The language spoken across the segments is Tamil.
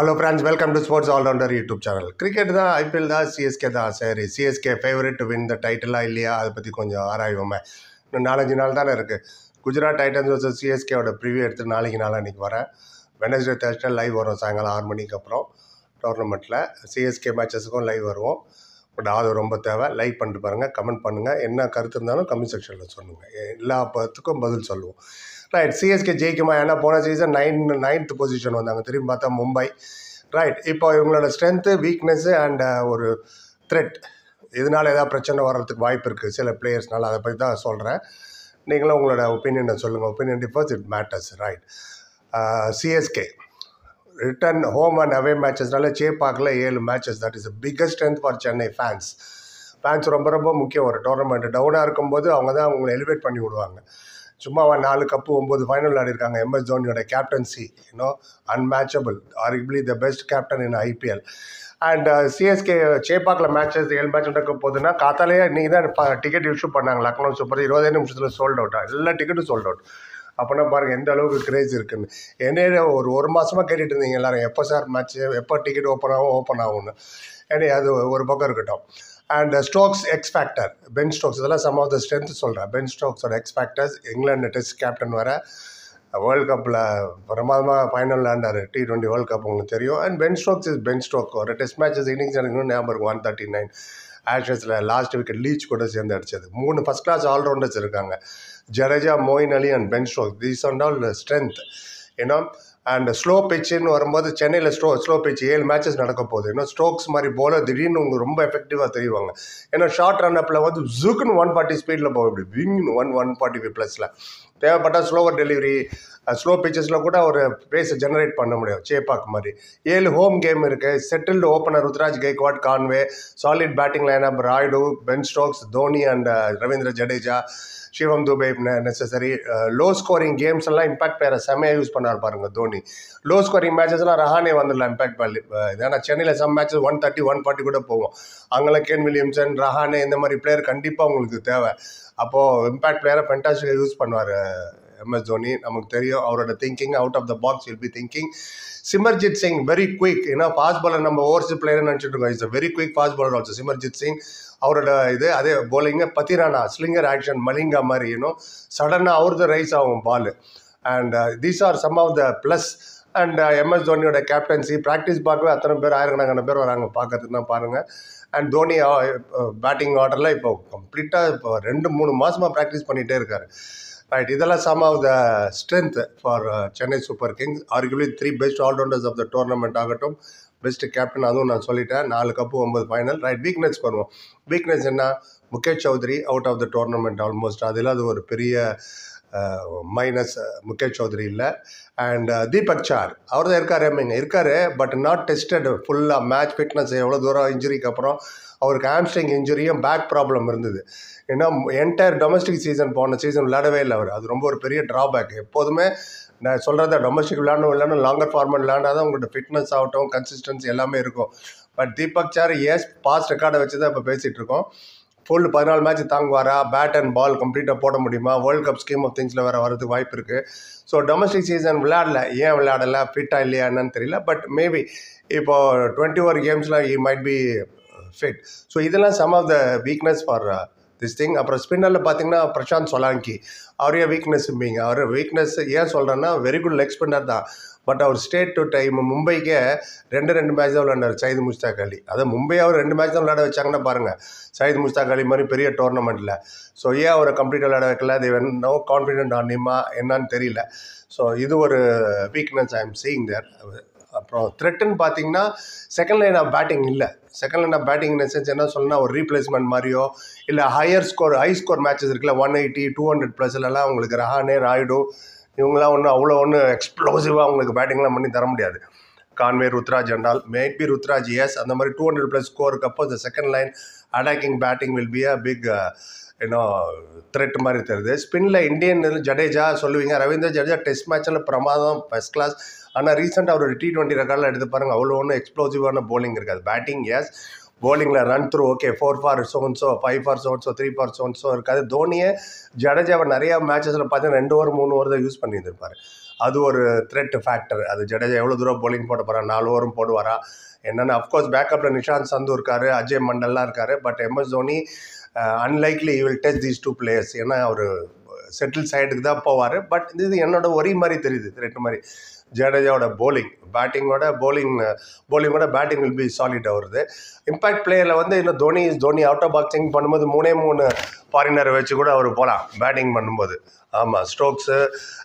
hello friends welcome to sports allrounder YouTube channel cricket தான் ஐபிஎல் தான் சிஎஸ்கே தான் சரி CSK favourite to win the டைட்டிலாக இல்லையா அதை பற்றி கொஞ்சம் ஆராய்வோமே இன்னும் நாலஞ்சு நாள் தானே இருக்குது குஜராத் டைட்டன்ஸ் வர்சஸ் சிஎஸ்கேவோட ப்ரிவியூ எடுத்து நாளைக்கு நாளான்னைக்கு வரேன் வெனஸ்டே தேர்ஸ்டே லைவ் வரும் சாயங்காலம் ஆறு மணிக்கு அப்புறம் டோர்னமெண்ட்டில் சிஎஸ்கே மேட்சஸுக்கும் லைவ் வருவோம் பட் அது ரொம்ப தேவை லைக் பண்ணிட்டு பாருங்கள் கமெண்ட் பண்ணுங்கள் என்ன கருத்து இருந்தாலும் கமெண்ட் செக்ஷனில் சொல்லுங்கள் எல்லா பத்துக்கும் பதில் சொல்லுவோம் ரைட் சிஎஸ்கே ஜெயிக்குமா ஏன்னா போன சீசன் நைன் நைன்த் பொசிஷன் வந்தாங்க திரும்பி பார்த்தா மும்பை ரைட் இப்போ இவங்களோட ஸ்ட்ரென்த்து வீக்னஸ்ஸு அண்ட் ஒரு த்ரெட் இதனால் ஏதாவது பிரச்சனை வர்றதுக்கு வாய்ப்பு இருக்குது சில பிளேயர்ஸ்னால அதை பற்றி தான் சொல்கிறேன் நீங்களும் உங்களோட ஒப்பீனியனை சொல்லுங்கள் opinion differs it matters right CSK return home and away மேட்சஸ்னால சேப்பாக்கில் ஏழு matches that is biggest strength for Chennai fans fans ரொம்ப ரொம்ப முக்கியம் ஒரு டோர்னமெண்ட் டவுனாக இருக்கும்போது அவங்க தான் அவங்களை எலிவேட் பண்ணி விடுவாங்க சும்மா அவன் நாலு கப்பு ஒம்பது ஃபைனல் விளையாடிருக்காங்க எம்எஸ் தோனியோட captaincy you know unmatchable arguably the best captain in IPL and CSK சேப்பாக்கில் மேட்சஸ் ஏழு மேட்ச் நடக்க போகுதுன்னா காத்தாலேயே நீங்கள் தான் டிக்கெட் இஷ்யூ பண்ணாங்க லக்னோ சூப்பர் இருபதே நிமிஷத்தில் சோல்ட் அவுட் எல்லா டிக்கெட்டும் சோல்ட் அவுட் அப்போனா பாருங்கள் எந்த அளவுக்கு கிரேஸ் இருக்குன்னு என்னைய ஒரு ஒரு மாதமாக கேட்டுட்டு இருந்தீங்க எல்லாரும் எப்போ சார் மேட்ச்சு எப்போ டிக்கெட் ஓப்பன் ஆகும் ஓப்பன் ஆகும்னு ஏன்னா அது ஒரு பக்கம் இருக்கட்டும் and Stokes X factor Ben Stokes இதெல்லாம் சம் ஆஃப் த ஸ்ட்ரென்த் சொல்கிறேன் பென் ஸ்டோக்ஸோட X factors England Test captain வர வேர்ல்ட் கப்பில் பிரமாதமாக ஃபைனல் விளாண்டார் டி டுவெண்ட்டி வேர்ல்ட் கப் உங்களுக்கு தெரியும் and Ben Stokes is Ben Stoke ஒரு டெஸ்ட் மேட்சஸ் இன்னிங்ஸ் எனக்கு இன்னும் ஞாபகம் இருக்கும் ஒன் தேர்ட்டி நைன் ஆஷஸில் லாஸ்ட் விக்கெட் லீச் கூட சேர்ந்து அடிச்சது மூணு ஃபஸ்ட் கிளாஸ் ஆல்ரவுண்டர்ஸ் இருக்காங்க Jadeja Moeen Ali and Ben Stoke these and all strength ஏன்னா அண்ட் ஸ்லோ பிச்சுன்னு வரும்போது சென்னையில் ஸ்லோ ஸ்லோ பிச் ஏழு மேட்சஸ் நடக்க போகுது இன்னும் ஸ்ட்ரோக்ஸ் மாதிரி போல திடீர்னு உங்களுக்கு ரொம்ப எஃபெக்டிவாக தெரியுவாங்க ஏன்னா ஷார்ட் ரன் அப்பில் வந்து ஜுக்குன்னு ஒன் ஃபார்ட்டி ஸ்பீடில் போகும் இப்படி விங் ஒன் ஒன் ஃபார்ட்டி ஃபைவ் ப்ளஸில் தேவைப்பட்டால் ஸ்லோவர் டெலிவரி ஸ்லோ பிச்சஸில் கூட ஒரு பேஸை ஜெனரேட் பண்ண முடியும் சேப்பாக் மாதிரி ஏழு ஹோம் கேம் இருக்குது settled opener Ruturaj Gaikwad Conway solid batting lineup Rayudu Ben Stokes Dhoni and Ravindra Jadeja Shivam Dube necessary low scoring games எல்லாம் இம்பாக்ட் பேர செம்மையாக யூஸ் பண்ணார் பாருங்க தோனி லோ ஸ்கோரிங் மேட்சஸ்லாம் ரஹானே வந்துடலாம் இம்பாக்ட் பண்ணி ஏன்னா சென்னையில் some matches one thirty one forty கூட போகும் அங்கெல்லாம் கேன் வில்லியம்சன் ரஹானே இந்த மாதிரி பிளேயர் கண்டிப்பாக உங்களுக்கு தேவை அப்போது இம்பாக்ட் பிளேயரை ஃபென்டாஸ்டிக்காக யூஸ் பண்ணுவார் எம்எஸ் தோனி நமக்கு தெரியும் அவரோட thinking out of the box will be thinking Simarjeet Singh very quick ஏன்னா ஃபாஸ்ட் பாலர் நம்ம ஓவர்ஸ் பிளேயர்னு நினச்சிட்டு இருக்கோம் it's very quick fast bowler also Simarjeet Singh அவரோட இது அதே போலிங்க பத்திரானா ஸ்லிங்கர் ஆக்ஷன் மலிங்கா மாதிரி இன்னும் சடனாக அவரது ரைஸ் ஆகும் ball and these are some of the plus and MS தோனியோட கேப்டன்சி ப்ராக்டிஸ் பார்க்கவே அத்தனை பேர் ஆயிரக்கணக்கான பேர் வராங்க பார்க்கறதுனா பாருங்கள் அண்ட் தோனி பேட்டிங் ஆர்டரில் இப்போ கம்ப்ளீட்டாக இப்போ ரெண்டு மூணு மாதமாக ப்ராக்டிஸ் பண்ணிகிட்டே இருக்கார் ரைட் இதெல்லாம் some of the strength for Chennai super kings arguably three best allrounders of the tournament ஆகட்டும் பெஸ்ட் கேப்டன் அதுவும் நான் சொல்லிட்டேன் நாலு கப்பு ஒம்பது ஃபைனல் ரைட் வீக்னஸ் வருவோம் வீக்னஸ் என்ன Mukesh Choudhary out of the tournament almost அதில் அது ஒரு பெரிய மைனஸ் முகேஷ் சௌத்ரி இல்லை அண்ட் தீபக் சார் அவர் தான் இருக்கார் எம்மிங்க இருக்கார் பட் நாட் டெஸ்டட் ஃபுல்லாக மேட்ச் ஃபிட்னஸ் எவ்வளோ தூரம் இன்ஜுரிக்கு அப்புறம் அவருக்கு ஹாம்ஸ்ட்ரிங் இன்ஜுரியும் பேக் ப்ராப்ளம் இருந்தது ஏன்னா என்டையர் டொமஸ்டிக் சீசன் போன சீசன் விளையாடவே இல்லை அவர் அது ரொம்ப ஒரு பெரிய ட்ராபேக் எப்போதுமே நான் சொல்கிறத டொமஸ்டிக் விளையாடணும் விளையாடணும் லாங்கர் ஃபார்மேட் விளையாண்டா தான் உங்களோட ஃபிட்னஸ் ஆகட்டும் கன்சிஸ்டன்சி எல்லாமே இருக்கும் but Deepak Chahar's past ரெக்கார்டை வச்சு தான் இப்போ பேசிகிட்டு இருக்கோம் ஃபுல் பதினாலு மேட்ச் தாங்குவாரா பேட் அண்ட் பால் கம்ப்ளீட்டாக போட முடியுமா வேர்ல்ட் கப் ஸ்கீம் ஆஃப் திங்ஸில் வேறு வரதுக்கு வாய்ப்பு இருக்குது ஸோ டொமஸ்டிக் சீசன் விளையாடல ஏன் விளையாடல ஃபிட்டாக இல்லையா என்னன்னு தெரியல பட் மேபி இப்போ டுவெண்ட்டி ஓவர் கேம்ஸில் he might be fit so இதெல்லாம் some of the weakness for this thing அப்புறம் ஸ்பின்னரில் பார்த்தீங்கன்னா பிரசாந்த் சொலாங்கி அவரே வீக்னஸ் இருப்பீங்க அவர் வீக்னஸ் ஏன் சொல்கிறேன்னா வெரி குட் லெக் ஸ்பின்னர் தான் பட் அவர் ஸ்டேட் டு டைம் மும்பைக்கே ரெண்டு ரெண்டு மேட்ச் தான் விளையாண்டார் சயித் முஸ்தாக் அலி அதை மும்பை அவர் ரெண்டு மேட்ச் தான் விளையாட வச்சாங்கன்னா பாருங்கள் சயித் முஸ்தாக் அலி மாதிரி பெரிய டோர்னமெண்ட்டில் ஸோ ஏன் அவரை கம்ப்ளீட்டாக விளையாட வைக்கல அது நோ கான்ஃபிடென்ட் ஆன் நிமா என்னன்னு தெரியல ஸோ இது ஒரு weakness I am seeing there அப்புறம் த்ரெட்டுன்னு பார்த்தீங்கன்னா செகண்ட் லைன் ஆஃப் பேட்டிங் இல்லை second line of batting sense என்ன சொல்லணும் ஒரு ரீப்ளேஸ்மெண்ட் மாதிரியோ இல்லை higher score high score matches இருக்குல்ல ஒன் எயிட்டி டூ ஹண்ட்ரட் ப்ளஸ்லலாம் உங்களுக்கு ரஹானே ராய்டு இவங்களாம் ஒன்றும் அவ்வளோ ஒன்றும் எக்ஸ்ப்ளோசிவாக உங்களுக்கு பேட்டிங்லாம் பண்ணி தர முடியாது Conway Ruturaj and all maybe Ruturaj as அந்த மாதிரி டூ ஹண்ட்ரட் ப்ளஸ் ஸ்கோருக்கு அப்போ இந்த second line attacking batting will be a big இன்னும் த்ரெட் மாதிரி தருது ஸ்பின்னில் இந்தியன் ஜடேஜா சொல்லுவீங்க ரவீந்திர ஜடேஜா டெஸ்ட் மேட்சில் பிரமாதம் ஃபஸ்ட் கிளாஸ் ஆனால் ரீசெண்டாக அவரோட டி டுவெண்ட்டி ரெக்கார்டில் எடுத்து பாருங்கள் அவ்வளோ ஒன்றும் எக்ஸ்ப்ளோசிவான போலிங் இருக்காது பேட்டிங் எஸ் போலிங்கில் run through okay four for சோன்ஸோ ஃபைவ் ஃபார் சோன்ஸோ த்ரீ ஃபார் சோன்ஸோ இருக்காது தோனியே ஜடேஜாவை நிறையா மேட்சஸில் பார்த்தீங்கன்னா ரெண்டு ஓவர் மூணு ஓவர் தான் யூஸ் பண்ணியிருந்திருப்பார் அது ஒரு த்ரெட் ஃபேக்டர் அது ஜடேஜா எவ்வளோ தூரம் bowling போட போகிறா நாலு ஓவரும் போடுவாரா என்னென்னு அஃப்கோர்ஸ் பேக்கப்பில் நிஷாந்த் சந்து இருக்காரு அஜய் மண்டல்லாம் இருக்காரு but MS Dhoni unlikely will touch these two players ஏன்னா அவர் செட்டில் சைடுக்கு தான் போவார் பட் இது என்னோட ஒரே மாதிரி தெரியுது த்ரெட் மாதிரி ஜடேஜாவோட bowling பேட்டிங்கோட bowling bowlingோட பேட்டிங் வில் பி சாலிட் வருது இம்பாக்ட் பிளேயரில் வந்து இன்னும் Dhoni Dhoni out of boxing பண்ணும்போது மூணே மூணு ஃபாரினரை வச்சு கூட அவர் போகலாம் பேட்டிங் பண்ணும்போது ஆமாம் Stokes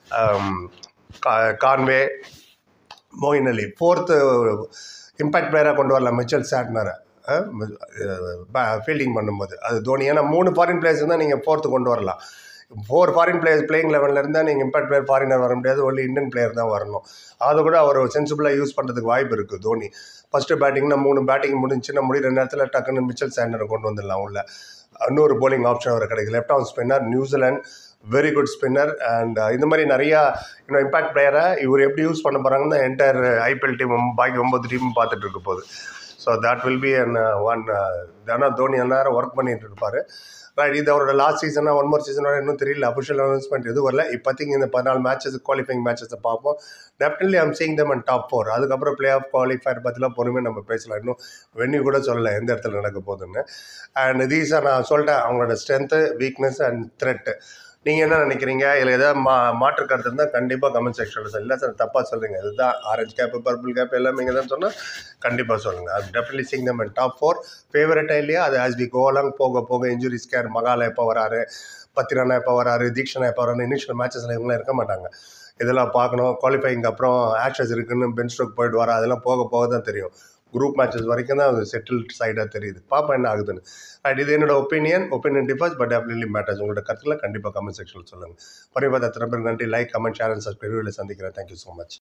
Conway Moeen Ali fourth impact பிளேயராக கொண்டு வரலாம் மிச்சல் சாட்னரை ஃபீல்டிங் பண்ணும்போது அது தோனி ஏன்னா மூணு ஃபாரின் பிளேயர்ஸ் இருந்தால் நீங்கள் ஃபோர்த்து கொண்டு வரலாம் ஃபோர் ஃபாரின் பிளேயர்ஸ் பிளேயிங் லெவலில் இருந்தால் நீங்கள் இம்பாக்ட் பிளேயர் ஃபாரினர் வர முடியாது ஒன்லி இந்தியன் பிளேயர் தான் வரணும் அதை கூட அவர் சென்சிபிளாக யூஸ் பண்ணுறதுக்கு வாய்ப்பு இருக்குது தோனி ஃபஸ்ட்டு பேட்டிங்னா மூணு பேட்டிங் முடிஞ்சுன்னா முடிகிற நேரத்தில் டக்குன்னு மிச்சல் சாண்டரை கொண்டு வந்துடலாம் உள்ள இன்னொரு bowling ஆப்ஷன் அவர் கிடைக்குது left arm spinner New Zealand very good spinner and இந்த மாதிரி நிறையா இன்னும் இம்பாக்ட் பிளேயரை இவர் எப்படி யூஸ் பண்ண போகிறாங்கன்னு என்டையர் ஐபிஎல் டீம் பாக்கி ஒம்பது டீமும் பார்த்துட்டு இருக்க போகுது so that will be an one தானா தோனி எல்லாரும் ஒர்க் பண்ணிட்டு இருப்பார் ரைட் இது அவரோட லாஸ்ட் சீசனாக ஒன் மோர் சீசனோட இன்னும் தெரியல அஃபிஷியல் அனௌன்ஸ்மெண்ட் எதுவும் வரல இப்போதைக்கு இந்த பதினாலு மேட்சஸ் குவாலிஃபைங் மேட்சஸை பார்ப்போம் definitely I'm seeing them and top four அதுக்கப்புறம் பிளே ஆஃப் குவாலிஃபயர் பற்றிலாம் பொறுமையாக நம்ம பேசலாம் இன்னும் வென்யூ கூட சொல்லலை எந்த இடத்துல நடக்க போகுதுன்னு அண்ட் தீஸாக நான் சொல்லிட்டேன் அவங்களோட ஸ்ட்ரென்த்து வீக்னஸ் அண்ட் த்ரெட்டு நீங்கள் என்ன நினைக்கிறீங்க இதில் ஏதாவது மா மாற்று கருத்து இருந்தால் கண்டிப்பாக கமெண்ட் செக்ஷனில் சார் இல்லை சார் தப்பாக சொல்லுங்கள் இதுதான் ஆரஞ்சு கேப்பு பர்பிள் கேப் எல்லாமே இங்கே தான் சொன்னால் கண்டிப்பாக சொல்லுங்கள் அது definitely seeing them and top four ஃபேவரட்டாக இல்லையா அது ஆஸ் வி கோலாங் போக போக இன்ஜுரி ஸ்கேர் மகால எப்போ வராரு பத்திரனா எப்போ வராரு தீக்ஷனா எப்போ வராரு இனிஷியல் மேட்சஸில் இவங்களாம் இருக்க மாட்டாங்க இதெல்லாம் பார்க்கணும் குவாலிஃபைங் அப்புறம் ஆக்ஷஸ் இருக்குன்னு பெஞ்ச் ஸ்ட்ரோக் போயிட்டு வர அதெல்லாம் போக போக தான் தெரியும் குரூப் மேட்சஸ் வரைக்கும் தான் அது செட்டில்ட் சைடாக தெரியுது பார்ப்போம் என்ன ஆகுதுன்னு அண்ட் இது என்னோட opinion opinion differs but definitely matters உங்களோட கருத்துல கண்டிப்பாக கமெண்ட் செக்ஷனில் சொல்லுங்கள் பரிபாத எத்தனை பேர் நன்றி like comment share and subscribe சந்திக்கிறேன் தேங்க்யூ ஸோ மச்